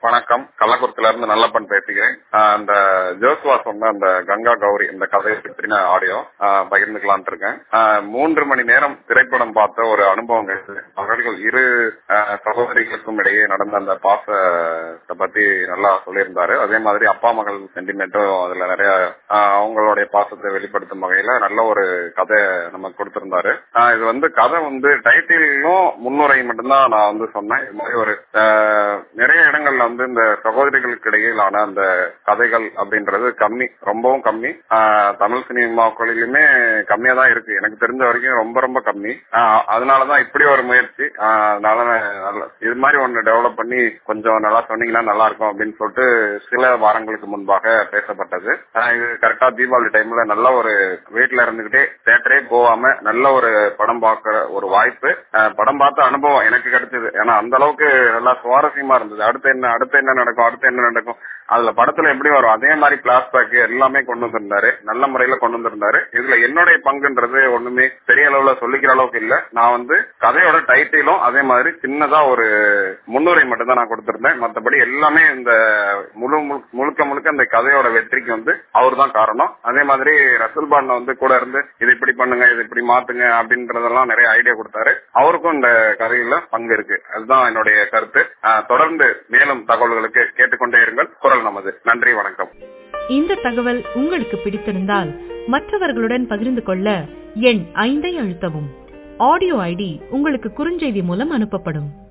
வணக்கம் கள்ளக்குறிச்சில இருந்து நல்லப்பன் பேசுகிறேன் ஆஹ் அந்த ஜோஸ்வா சொன்ன அந்த கங்கா கௌரி இந்த கதையை பற்றின ஆடியோ ஆஹ் பகிர்ந்துக்கலாம்னு இருக்கேன் ஆஹ் மூன்று மணி நேரம் திரைப்படம் பார்த்த ஒரு அனுபவம் கிடைச்சது அவர்கள் இரு ஆஹ் சகோதரிகளுக்கும் இடையே நடந்த அந்த பாசத்தை பத்தி நல்லா சொல்லியிருந்தாரு அதே மாதிரி அப்பா மகள் சென்டிமெண்ட்டும் அதுல நிறைய ஆஹ் அவங்களுடைய பாசத்தை வெளிப்படுத்தும் வகையில நல்ல ஒரு கதை நமக்கு கொடுத்திருந்தாரு ஆஹ் இது வந்து கதை வந்து டைட்டிலும் முன்னுரை மட்டும்தான் நான் வந்து சொன்னேன் இது மாதிரி ஒரு ஆஹ் நிறைய இடங்கள்ல வந்து இந்த சகோதரிகளுக்கு இடையிலான அந்த கதைகள் அப்படின்றது கம்மி ரொம்பவும் கம்மி ஆஹ் தமிழ் சினிமாக்களிலுமே கம்மியா தான் இருக்கு எனக்கு தெரிஞ்ச வரைக்கும் ரொம்ப ரொம்ப கம்மி ஆஹ் அதனாலதான் இப்படி ஒரு முயற்சி ஆஹ் அதனால நான் நல்ல- இது மாதிரி ஒன்னு டெவலப் பண்ணி கொஞ்சம் நல்லா சொன்னீங்கன்னா நல்லா இருக்கும் அப்படின்னு சொல்லிட்டு சில வாரங்களுக்கு முன்பாக பேசப்பட்டது ஆஹ் இது கரெக்டா தீபாவளி டைம்ல நல்ல ஒரு வீட்டுல இருந்துகிட்டே தேட்டரே போகாம நல்ல ஒரு படம் பார்க்கிற ஒரு வாய்ப்பு ஆஹ் படம் பார்த்த அனுபவம் எனக்கு கிடைச்சது ஏன்னா அந்த அளவுக்கு நல்லா சுவாரஸ்யமா இருந்தது அடுத்து என்ன அடுத்து என்ன நடக்கும் அடுத்து என்ன நடக்கும் அதுல படத்துல எப்படி வரும் அதே மாதிரி பிளாஸ்பேக் எல்லாமே கொண்டு வந்திருந்தாரு நல்ல முறையில கொண்டு வந்திருந்தாரு இதுல என்னுடைய பங்குன்றது ஒண்ணுமே பெரிய அளவுல சொல்லிக்கிற அளவுக்கு இல்ல நான் வந்து கதையோட டைட்டிலும் அதே மாதிரி சின்னதா ஒரு முன்னுரை மட்டும் தான் நான் கொடுத்திருந்தேன் மத்தபடி எல்லாமே இந்த முழு முழு- முழுக்க முழுக்க இந்த கதையோட வெற்றிக்கு வந்து அவர் தான் காரணம் அதே மாதிரி ரசூல் பாண்ட வந்து கூட இருந்து இது இப்படி பண்ணுங்க இது இப்படி மாத்துங்க அப்படின்றதெல்லாம் நிறைய ஐடியா கொடுத்தாரு அவருக்கும் இந்த கதையில பங்கு இருக்கு அதுதான் என்னுடைய கருத்து ஆஹ் தொடர்ந்து மேலும் தகவல்களுக்கு கேட்டுக்கொண்டே இருங்கள் குரல் நமது நன்றி வணக்கம் இந்த தகவல் உங்களுக்கு பிடித்திருந்தால் மற்றவர்களுடன் பகிர்ந்து கொள்ள எண் ஐந்தை அழுத்தவும் ஆடியோ ஐடி உங்களுக்கு குறுஞ்செய்தி மூலம் அனுப்பப்படும்